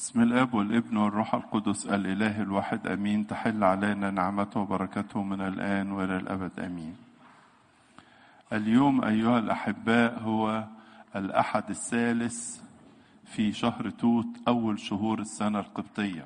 بسم الاب والابن والروح القدس الاله الواحد امين تحل علينا نعمته وبركته من الان والى الابد امين اليوم ايها الاحباء هو الاحد الثالث في شهر توت اول شهور السنه القبطيه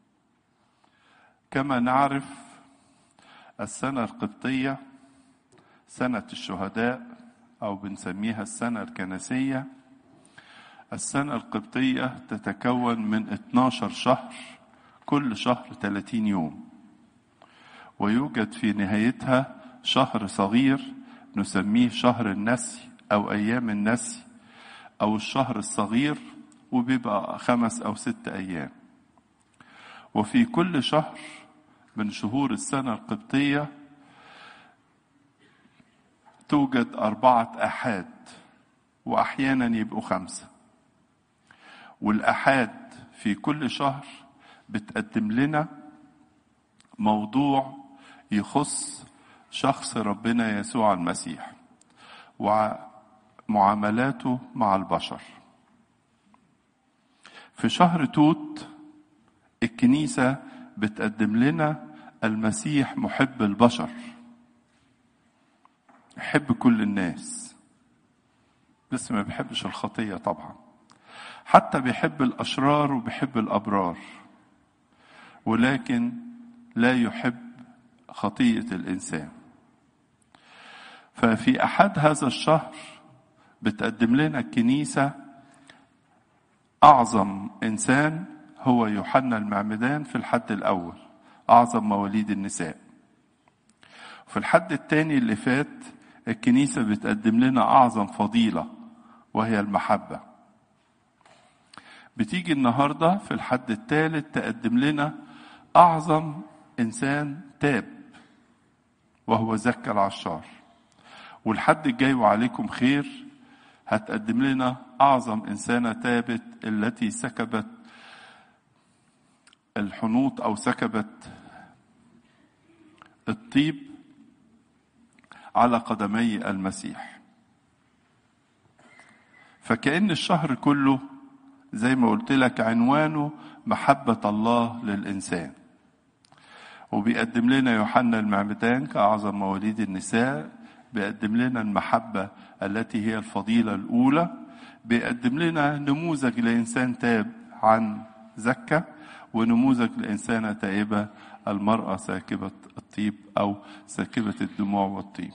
كما نعرف السنه القبطيه سنه الشهداء او بنسميها السنه الكنسيه السنة القبطية تتكون من 12 شهر كل شهر 30 يوم ويوجد في نهايتها شهر صغير نسميه شهر النسي أو أيام النسي أو الشهر الصغير وبيبقى خمس أو ست أيام وفي كل شهر من شهور السنة القبطية توجد أربعة أحاد وأحيانا يبقوا خمسة والأحاد في كل شهر بتقدم لنا موضوع يخص شخص ربنا يسوع المسيح ومعاملاته مع البشر في شهر توت الكنيسة بتقدم لنا المسيح محب البشر يحب كل الناس بس ما بيحبش الخطية طبعا حتى بيحب الأشرار وبيحب الأبرار ولكن لا يحب خطية الإنسان ففي أحد هذا الشهر بتقدم لنا الكنيسة أعظم إنسان هو يوحنا المعمدان في الحد الأول أعظم مواليد النساء في الحد الثاني اللي فات الكنيسة بتقدم لنا أعظم فضيلة وهي المحبة بتيجي النهارده في الحد الثالث تقدم لنا اعظم انسان تاب وهو زكى العشار والحد الجاي وعليكم خير هتقدم لنا اعظم انسانه تابت التي سكبت الحنوط او سكبت الطيب على قدمي المسيح فكأن الشهر كله زي ما قلت لك عنوانه محبة الله للإنسان وبيقدم لنا يوحنا المعمدان كأعظم مواليد النساء بيقدم لنا المحبة التي هي الفضيلة الأولى بيقدم لنا نموذج لإنسان تاب عن زكة ونموذج لإنسانة تائبة المرأة ساكبة الطيب أو ساكبة الدموع والطيب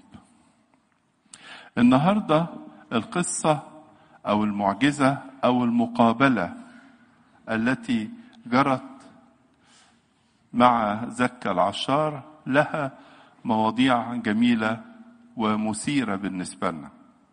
النهاردة القصة أو المعجزة أو المقابلة التي جرت مع زكا العشار لها مواضيع جميلة ومثيرة بالنسبة لنا.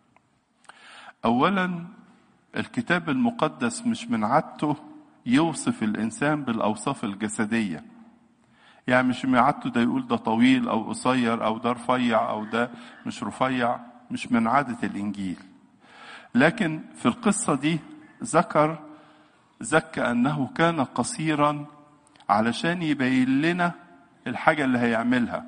أولا الكتاب المقدس مش من عادته يوصف الإنسان بالأوصاف الجسدية. يعني مش من عادته ده يقول ده طويل أو قصير أو ده رفيع أو ده مش رفيع مش من عادة الإنجيل. لكن في القصة دي ذكر زكى أنه كان قصيرا علشان يبين لنا الحاجة اللي هيعملها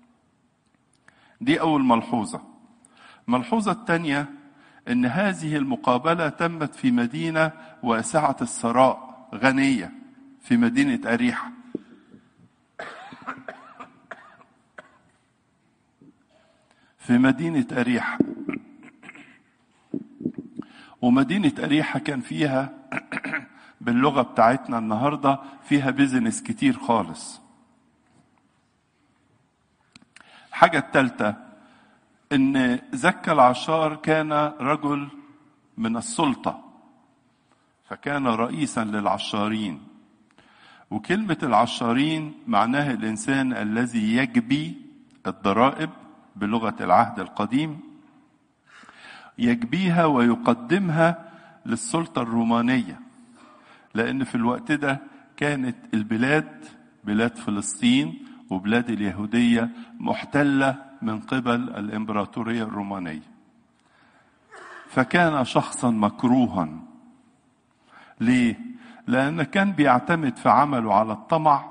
دي أول ملحوظة الملحوظة الثانية أن هذه المقابلة تمت في مدينة واسعة الثراء غنية في مدينة أريحة في مدينة أريحة ومدينة أريحة كان فيها باللغة بتاعتنا النهاردة فيها بيزنس كتير خالص الحاجة الثالثة إن زكى العشار كان رجل من السلطة فكان رئيسا للعشارين وكلمة العشارين معناها الإنسان الذي يجبي الضرائب بلغة العهد القديم يجبيها ويقدمها للسلطة الرومانية لأن في الوقت ده كانت البلاد بلاد فلسطين وبلاد اليهودية محتلة من قبل الإمبراطورية الرومانية فكان شخصا مكروها ليه؟ لأن كان بيعتمد في عمله على الطمع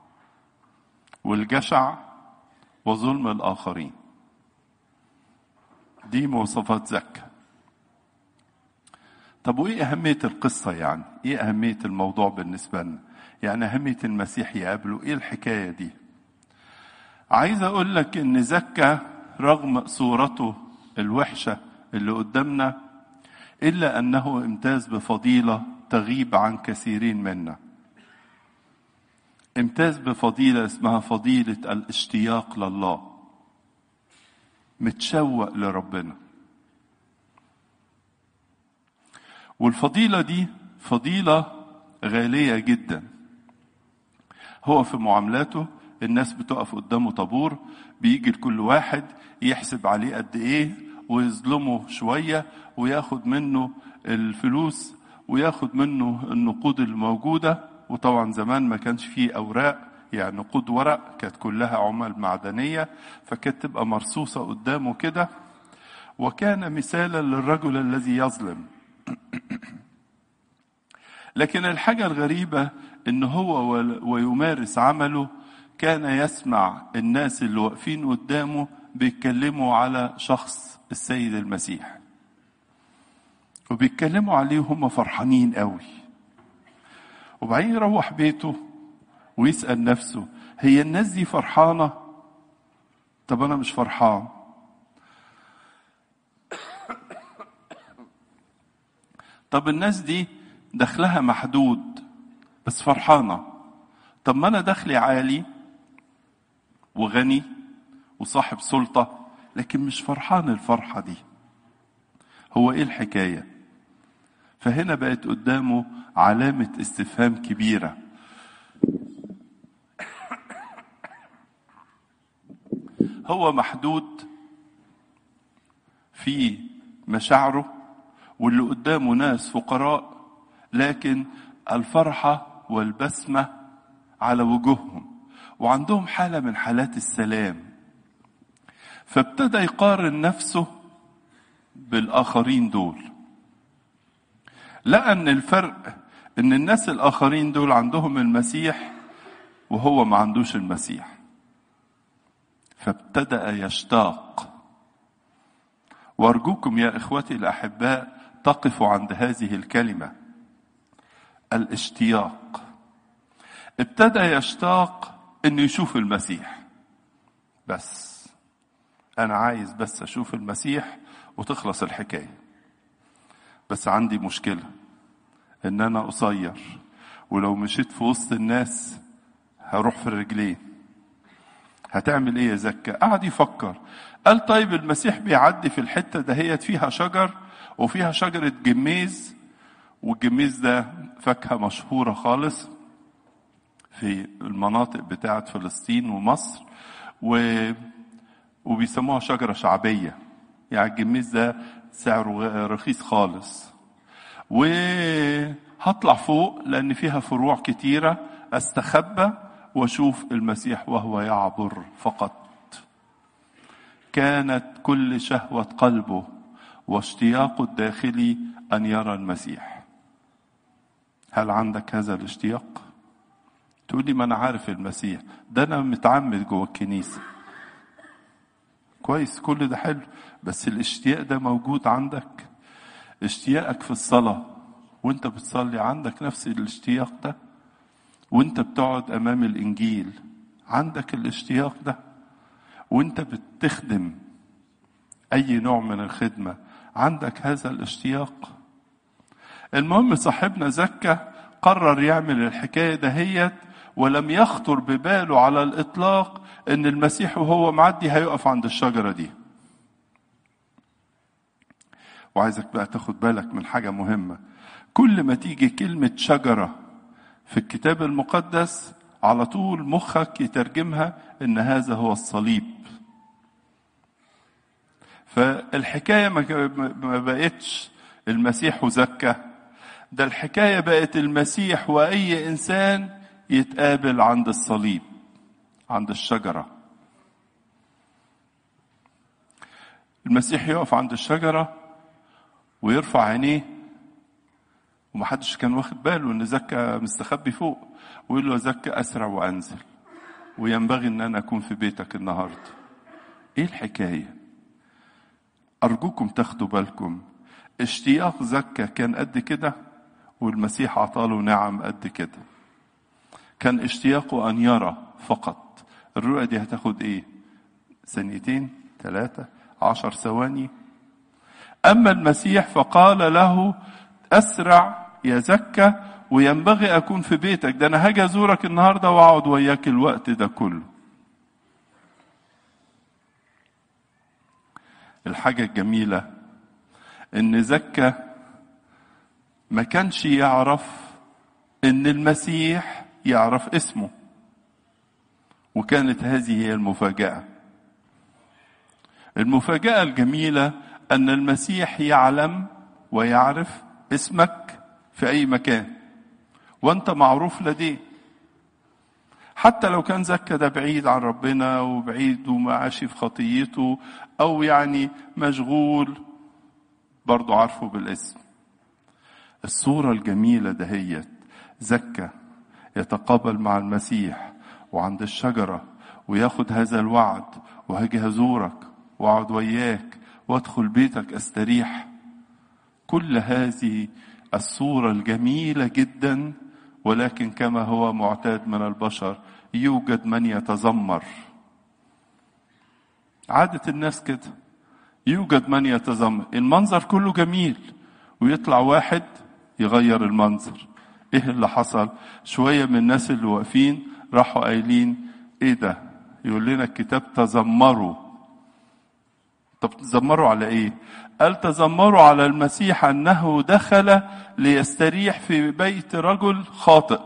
والجشع وظلم الآخرين دي مواصفات زكا طب وايه اهميه القصه يعني ايه اهميه الموضوع بالنسبه لنا يعني اهميه المسيح يقابله ايه الحكايه دي عايز اقول لك ان زكا رغم صورته الوحشه اللي قدامنا الا انه امتاز بفضيله تغيب عن كثيرين منا امتاز بفضيله اسمها فضيله الاشتياق لله متشوق لربنا والفضيله دي فضيله غاليه جدا هو في معاملاته الناس بتقف قدامه طابور بيجي لكل واحد يحسب عليه قد ايه ويظلمه شويه وياخد منه الفلوس وياخد منه النقود الموجوده وطبعا زمان ما كانش فيه اوراق يعني نقود ورق كانت كلها عمل معدنيه فكانت تبقى مرصوصه قدامه كده وكان مثالا للرجل الذي يظلم لكن الحاجه الغريبه ان هو ويمارس عمله كان يسمع الناس اللي واقفين قدامه بيتكلموا على شخص السيد المسيح وبيتكلموا عليه وهم فرحانين قوي وبعدين يروح بيته ويسأل نفسه هي الناس دي فرحانة طب أنا مش فرحان طب الناس دي دخلها محدود بس فرحانة طب ما أنا دخلي عالي وغني وصاحب سلطة لكن مش فرحان الفرحة دي هو إيه الحكاية فهنا بقت قدامه علامة استفهام كبيرة هو محدود في مشاعره واللي قدامه ناس فقراء لكن الفرحة والبسمة على وجوههم وعندهم حالة من حالات السلام فابتدى يقارن نفسه بالآخرين دول لقى ان الفرق ان الناس الاخرين دول عندهم المسيح وهو ما عندوش المسيح فابتدا يشتاق وارجوكم يا اخوتي الاحباء تقفوا عند هذه الكلمه الاشتياق ابتدى يشتاق انه يشوف المسيح بس انا عايز بس اشوف المسيح وتخلص الحكايه بس عندي مشكله ان انا قصير ولو مشيت في وسط الناس هروح في الرجلين هتعمل ايه يا زكا قعد يفكر قال طيب المسيح بيعدي في الحته دهيت فيها شجر وفيها شجره جميز والجميز ده فاكهه مشهوره خالص في المناطق بتاعه فلسطين ومصر و وبيسموها شجره شعبيه يعني الجميز ده سعره رخيص خالص وهطلع فوق لان فيها فروع كتيره استخبى واشوف المسيح وهو يعبر فقط كانت كل شهوه قلبه واشتياقه الداخلي ان يرى المسيح هل عندك هذا الاشتياق تقول لي ما انا عارف المسيح ده انا متعمد جوه الكنيسه كويس كل ده حلو بس الاشتياق ده موجود عندك اشتياقك في الصلاة وانت بتصلي عندك نفس الاشتياق ده وانت بتقعد امام الانجيل عندك الاشتياق ده وانت بتخدم اي نوع من الخدمة عندك هذا الاشتياق المهم صاحبنا زكا قرر يعمل الحكاية دهيت ولم يخطر بباله على الإطلاق إن المسيح وهو معدي هيقف عند الشجرة دي وعايزك بقى تاخد بالك من حاجة مهمة كل ما تيجي كلمة شجرة في الكتاب المقدس على طول مخك يترجمها إن هذا هو الصليب فالحكاية ما بقتش المسيح وزكى ده الحكاية بقت المسيح وأي إنسان يتقابل عند الصليب عند الشجرة المسيح يقف عند الشجرة ويرفع عينيه ومحدش كان واخد باله ان زكا مستخبي فوق ويقول له زكا اسرع وانزل وينبغي ان انا اكون في بيتك النهارده ايه الحكايه ارجوكم تاخدوا بالكم اشتياق زكا كان قد كده والمسيح عطاله نعم قد كده كان اشتياقه أن يرى فقط الرؤية دي هتاخد ايه ثانيتين ثلاثة عشر ثواني أما المسيح فقال له أسرع يا زكا وينبغي أكون في بيتك ده أنا هاجي أزورك النهاردة وأقعد وياك الوقت ده كله الحاجة الجميلة إن زكا ما كانش يعرف إن المسيح يعرف اسمه وكانت هذه هي المفاجأة المفاجأة الجميلة أن المسيح يعلم ويعرف اسمك في أي مكان وأنت معروف لديه حتى لو كان زكا ده بعيد عن ربنا وبعيد وماشي في خطيته أو يعني مشغول برضه عارفه بالاسم الصورة الجميلة دهيت زكا يتقابل مع المسيح وعند الشجرة وياخد هذا الوعد وهاجي هزورك واقعد وياك وادخل بيتك استريح كل هذه الصورة الجميلة جدا ولكن كما هو معتاد من البشر يوجد من يتذمر عادة الناس كده يوجد من يتذمر المنظر كله جميل ويطلع واحد يغير المنظر ايه اللي حصل شوية من الناس اللي واقفين راحوا قايلين ايه ده يقول لنا الكتاب تذمروا طب تذمروا على ايه قال تذمروا على المسيح انه دخل ليستريح في بيت رجل خاطئ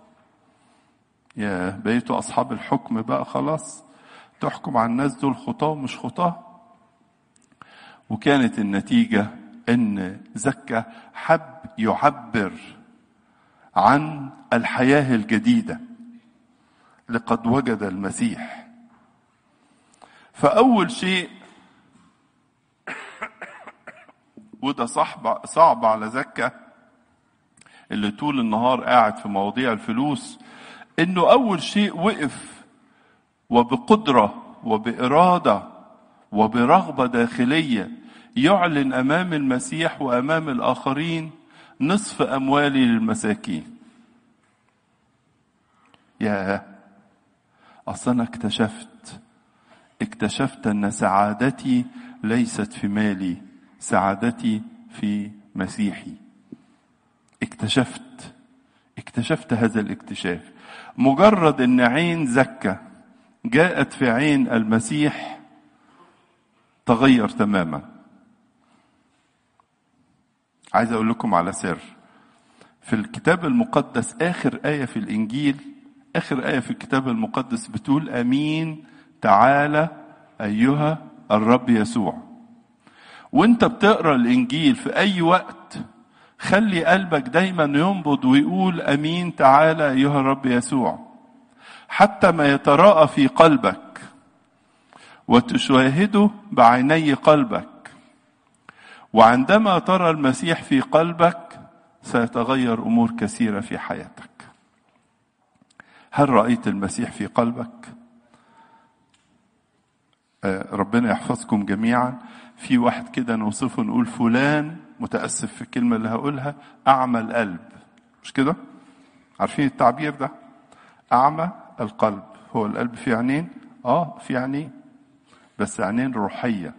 يا بيتوا اصحاب الحكم بقى خلاص تحكم على الناس دول خطاه ومش خطاه وكانت النتيجه ان زكا حب يعبر عن الحياه الجديده لقد وجد المسيح فاول شيء وده صعب صعب على زكا اللي طول النهار قاعد في مواضيع الفلوس انه اول شيء وقف وبقدره وباراده وبرغبه داخليه يعلن امام المسيح وامام الاخرين نصف اموالي للمساكين يا اصل انا اكتشفت اكتشفت ان سعادتي ليست في مالي سعادتي في مسيحي اكتشفت اكتشفت هذا الاكتشاف مجرد ان عين زكا جاءت في عين المسيح تغير تماما عايز اقول لكم على سر في الكتاب المقدس اخر ايه في الانجيل اخر ايه في الكتاب المقدس بتقول امين تعالى ايها الرب يسوع وانت بتقرا الانجيل في اي وقت خلي قلبك دايما ينبض ويقول امين تعالى ايها الرب يسوع حتى ما يتراءى في قلبك وتشاهده بعيني قلبك وعندما ترى المسيح في قلبك سيتغير امور كثيره في حياتك هل رايت المسيح في قلبك ربنا يحفظكم جميعا في واحد كده نوصفه نقول فلان متاسف في الكلمه اللي هقولها اعمى القلب مش كده عارفين التعبير ده اعمى القلب هو القلب فيه عينين اه في عينين بس عينين روحيه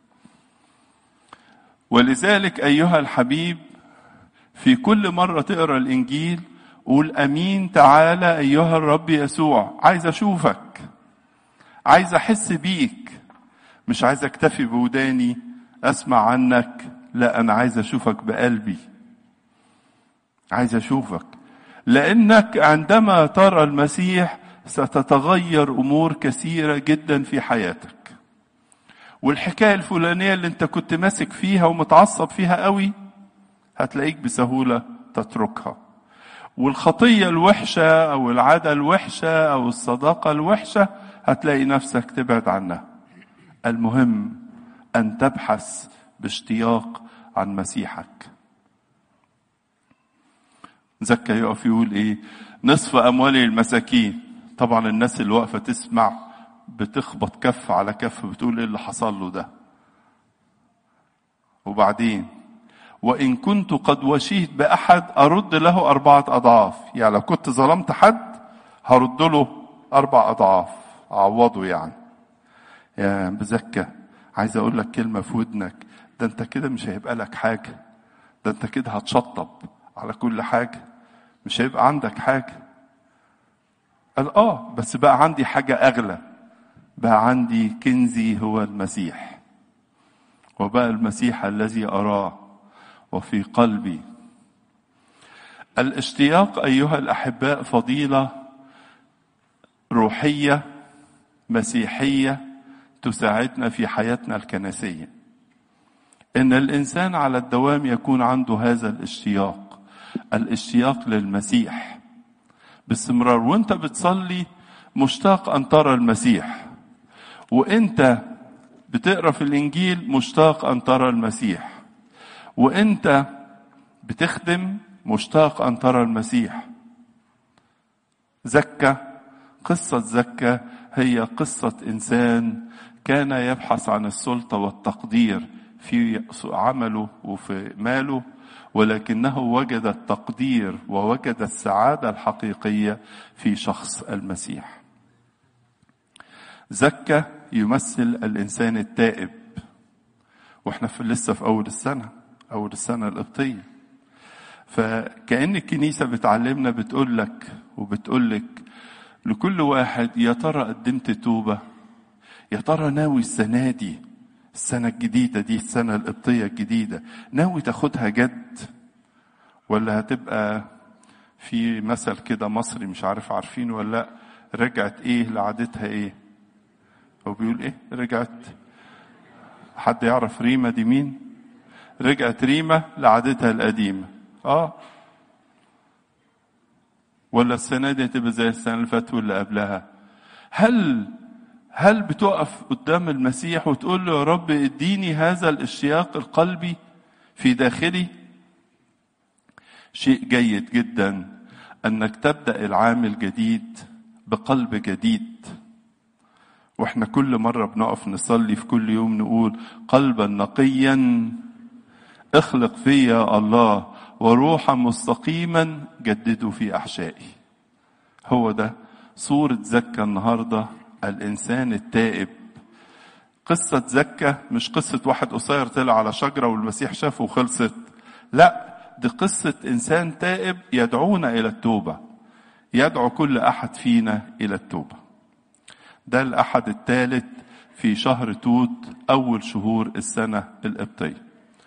ولذلك ايها الحبيب في كل مره تقرا الانجيل قول امين تعالى ايها الرب يسوع عايز اشوفك عايز احس بيك مش عايز اكتفي بوداني اسمع عنك لا انا عايز اشوفك بقلبي عايز اشوفك لانك عندما ترى المسيح ستتغير امور كثيره جدا في حياتك والحكايه الفلانيه اللي انت كنت ماسك فيها ومتعصب فيها قوي هتلاقيك بسهوله تتركها والخطيه الوحشه او العاده الوحشه او الصداقه الوحشه هتلاقي نفسك تبعد عنها المهم ان تبحث باشتياق عن مسيحك زكا يقف يقول ايه نصف اموالي المساكين طبعا الناس اللي واقفه تسمع بتخبط كف على كف بتقول ايه اللي حصل له ده وبعدين وإن كنت قد وشيت بأحد أرد له أربعة أضعاف يعني لو كنت ظلمت حد هرد له أربع أضعاف أعوضه يعني يا بزكة عايز أقول لك كلمة في ودنك ده أنت كده مش هيبقى لك حاجة ده أنت كده هتشطب على كل حاجة مش هيبقى عندك حاجة قال آه بس بقى عندي حاجة أغلى بقى عندي كنزي هو المسيح وبقى المسيح الذي أراه وفي قلبي الاشتياق أيها الأحباء فضيلة روحية مسيحية تساعدنا في حياتنا الكنسية إن الإنسان على الدوام يكون عنده هذا الاشتياق الاشتياق للمسيح باستمرار وانت بتصلي مشتاق أن ترى المسيح وانت بتقرا في الانجيل مشتاق ان ترى المسيح وانت بتخدم مشتاق ان ترى المسيح زكى قصه زكى هي قصه انسان كان يبحث عن السلطه والتقدير في عمله وفي ماله ولكنه وجد التقدير ووجد السعاده الحقيقيه في شخص المسيح زكى يمثل الانسان التائب واحنا في لسه في اول السنه اول السنه القبطيه فكأن الكنيسه بتعلمنا بتقول لك وبتقول لك لكل واحد يا ترى قدمت توبه يا ترى ناوي السنه دي السنه الجديده دي السنه القبطيه الجديده ناوي تاخدها جد ولا هتبقى في مثل كده مصري مش عارف عارفينه ولا لا رجعت ايه لعادتها ايه هو بيقول ايه رجعت حد يعرف ريما دي مين رجعت ريما لعادتها القديمة اه ولا السنة دي هتبقى زي السنة اللي فاتت واللي قبلها هل هل بتقف قدام المسيح وتقول له يا رب اديني هذا الاشتياق القلبي في داخلي شيء جيد جدا انك تبدا العام الجديد بقلب جديد واحنا كل مرة بنقف نصلي في كل يوم نقول قلبا نقيا اخلق فيا الله وروحا مستقيما جدده في احشائي هو ده صورة زكا النهاردة الانسان التائب قصة زكا مش قصة واحد قصير طلع على شجرة والمسيح شافه وخلصت لا دي قصة انسان تائب يدعونا الى التوبة يدعو كل احد فينا الى التوبه ده الأحد الثالث في شهر توت أول شهور السنة القبطية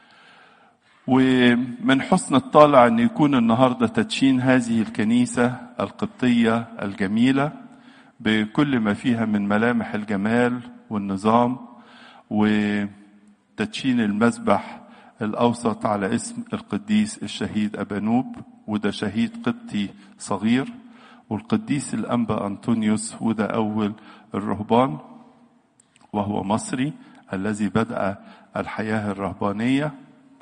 ومن حسن الطالع أن يكون النهاردة تدشين هذه الكنيسة القبطية الجميلة بكل ما فيها من ملامح الجمال والنظام وتدشين المذبح الأوسط على اسم القديس الشهيد أبانوب وده شهيد قبطي صغير والقديس الأنبا أنطونيوس وده أول الرهبان وهو مصري الذي بدأ الحياة الرهبانية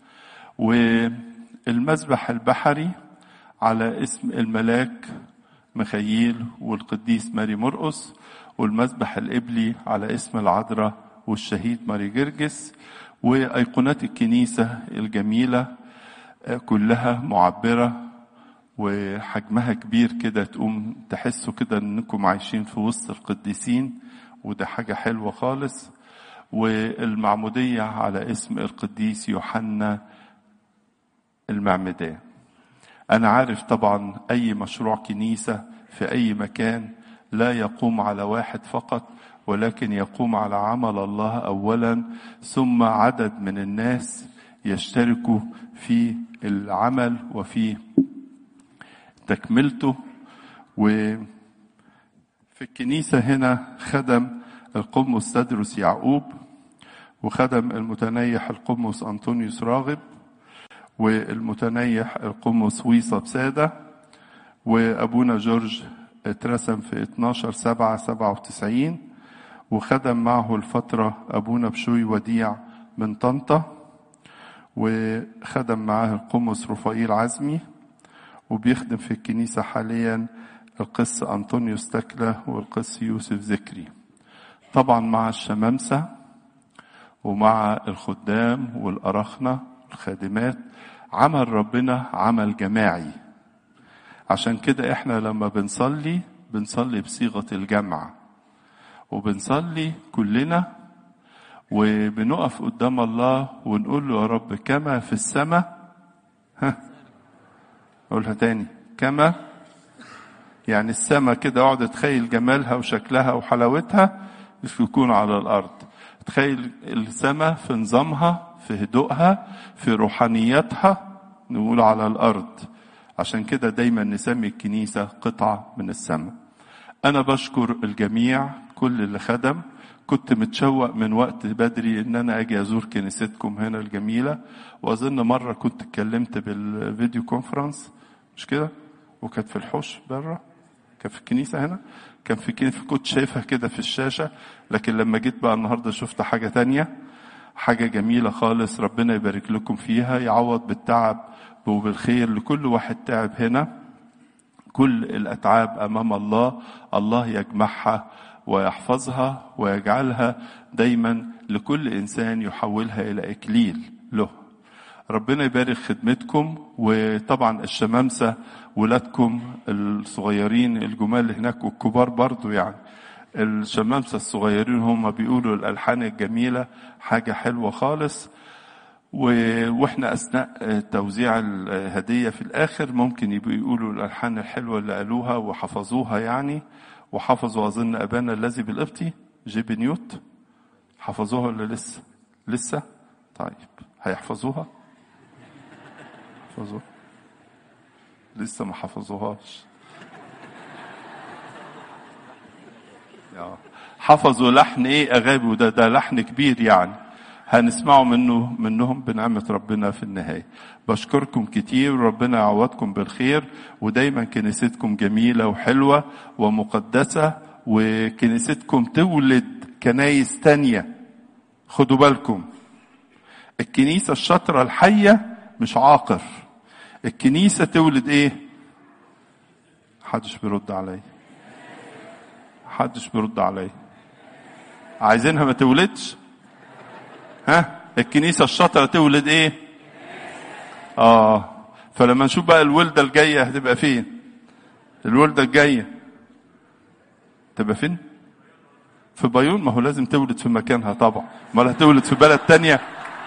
والمذبح البحري على اسم الملاك مخيل والقديس ماري مرقس والمذبح الإبلي على اسم العذراء والشهيد ماري جرجس وأيقونات الكنيسة الجميلة كلها معبرة وحجمها كبير كده تقوم تحسوا كده انكم عايشين في وسط القديسين وده حاجة حلوة خالص والمعمودية على اسم القديس يوحنا المعمدان أنا عارف طبعا أي مشروع كنيسة في أي مكان لا يقوم على واحد فقط ولكن يقوم على عمل الله أولا ثم عدد من الناس يشتركوا في العمل وفي تكملته وفي الكنيسة هنا خدم القمص تدرس يعقوب وخدم المتنيح القمص أنطونيوس راغب والمتنيح القمص ويصة بسادة وأبونا جورج اترسم في 12 7 97 وخدم معه الفترة أبونا بشوي وديع من طنطا وخدم معاه القمص رفائيل عزمي وبيخدم في الكنيسة حاليا القس أنطونيوس تكلة والقس يوسف ذكري طبعا مع الشمامسة ومع الخدام والأرخنة الخادمات عمل ربنا عمل جماعي عشان كده احنا لما بنصلي بنصلي بصيغة الجمع وبنصلي كلنا وبنقف قدام الله ونقول له يا رب كما في السماء ها اقولها تاني كما يعني السماء كده اقعد اتخيل جمالها وشكلها وحلاوتها مش يكون على الارض تخيل السماء في نظامها في هدوءها في روحانيتها نقول على الارض عشان كده دايما نسمي الكنيسة قطعة من السماء أنا بشكر الجميع كل اللي خدم كنت متشوق من وقت بدري ان انا اجي ازور كنيستكم هنا الجميلة واظن مرة كنت اتكلمت بالفيديو كونفرنس مش كده وكانت في الحوش بره كان في الكنيسة هنا كان في كنيسة كنت شايفها كده في الشاشة لكن لما جيت بقى النهاردة شفت حاجة تانية حاجة جميلة خالص ربنا يبارك لكم فيها يعوض بالتعب وبالخير لكل واحد تعب هنا كل الأتعاب أمام الله الله يجمعها ويحفظها ويجعلها دايما لكل إنسان يحولها إلى إكليل له ربنا يبارك خدمتكم وطبعا الشمامسة ولادكم الصغيرين الجمال اللي هناك والكبار برضو يعني الشمامسة الصغيرين هم بيقولوا الألحان الجميلة حاجة حلوة خالص واحنا اثناء توزيع الهديه في الاخر ممكن يبقوا يقولوا الالحان الحلوه اللي قالوها وحفظوها يعني وحفظوا اظن ابانا الذي بالقبطي جيب نيوت حفظوها ولا لسه لسه طيب هيحفظوها حفظوها لسه ما حفظوهاش حفظوا لحن ايه اغابي وده ده لحن كبير يعني هنسمعوا منه منهم بنعمة ربنا في النهاية بشكركم كتير وربنا يعوضكم بالخير ودايما كنيستكم جميلة وحلوة ومقدسة وكنيستكم تولد كنايس تانية خدوا بالكم الكنيسة الشاطرة الحية مش عاقر الكنيسة تولد ايه محدش بيرد عليا محدش بيرد عليا عايزينها ما تولدش ها الكنيسة الشاطرة تولد ايه اه فلما نشوف بقى الولدة الجاية هتبقى فين الولدة الجاية تبقى فين في بيون ما هو لازم تولد في مكانها طبعا امال هتولد في بلد تانية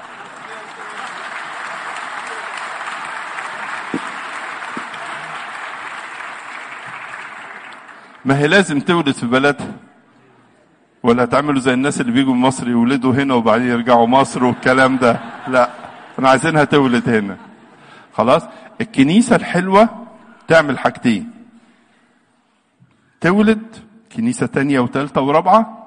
ما هي لازم تولد في بلدها ولا تعملوا زي الناس اللي بيجوا من مصر يولدوا هنا وبعدين يرجعوا مصر والكلام ده لا احنا عايزينها تولد هنا خلاص الكنيسة الحلوة تعمل حاجتين تولد كنيسة تانية وتالتة ورابعة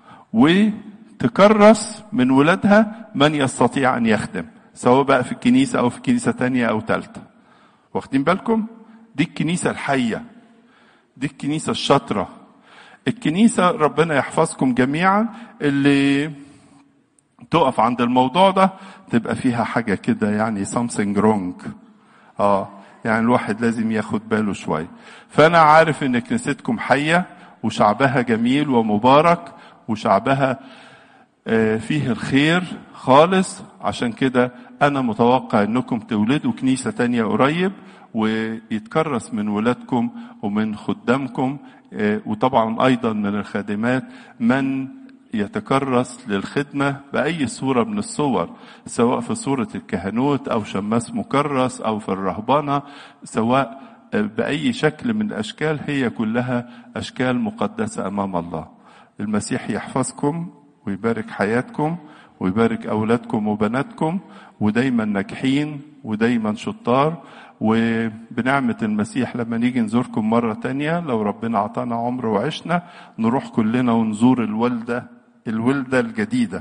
وتكرس من ولادها من يستطيع أن يخدم سواء بقى في الكنيسة أو في كنيسة تانية أو تالتة واخدين بالكم دي الكنيسة الحية دي الكنيسة الشاطرة الكنيسة ربنا يحفظكم جميعا اللي تقف عند الموضوع ده تبقى فيها حاجة كده يعني something wrong اه يعني الواحد لازم ياخد باله شوية فأنا عارف إن كنيستكم حية وشعبها جميل ومبارك وشعبها فيه الخير خالص عشان كده أنا متوقع إنكم تولدوا كنيسة تانية قريب ويتكرس من ولادكم ومن خدامكم وطبعا ايضا من الخادمات من يتكرس للخدمة بأي صورة من الصور سواء في صورة الكهنوت أو شماس مكرس أو في الرهبنة سواء بأي شكل من الأشكال هي كلها أشكال مقدسة أمام الله المسيح يحفظكم ويبارك حياتكم ويبارك أولادكم وبناتكم ودايما ناجحين ودايما شطار وبنعمة المسيح لما نيجي نزوركم مرة تانية لو ربنا عطانا عمر وعشنا نروح كلنا ونزور الولدة الولدة الجديدة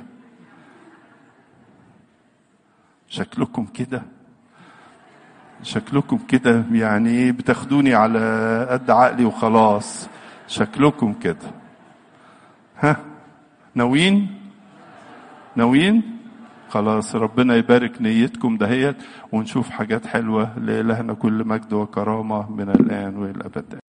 شكلكم كده شكلكم كده يعني بتاخدوني على قد عقلي وخلاص شكلكم كده ها ناويين ناويين خلاص ربنا يبارك نيتكم دهيت ونشوف حاجات حلوة لإلهنا كل مجد وكرامة من الآن والأبد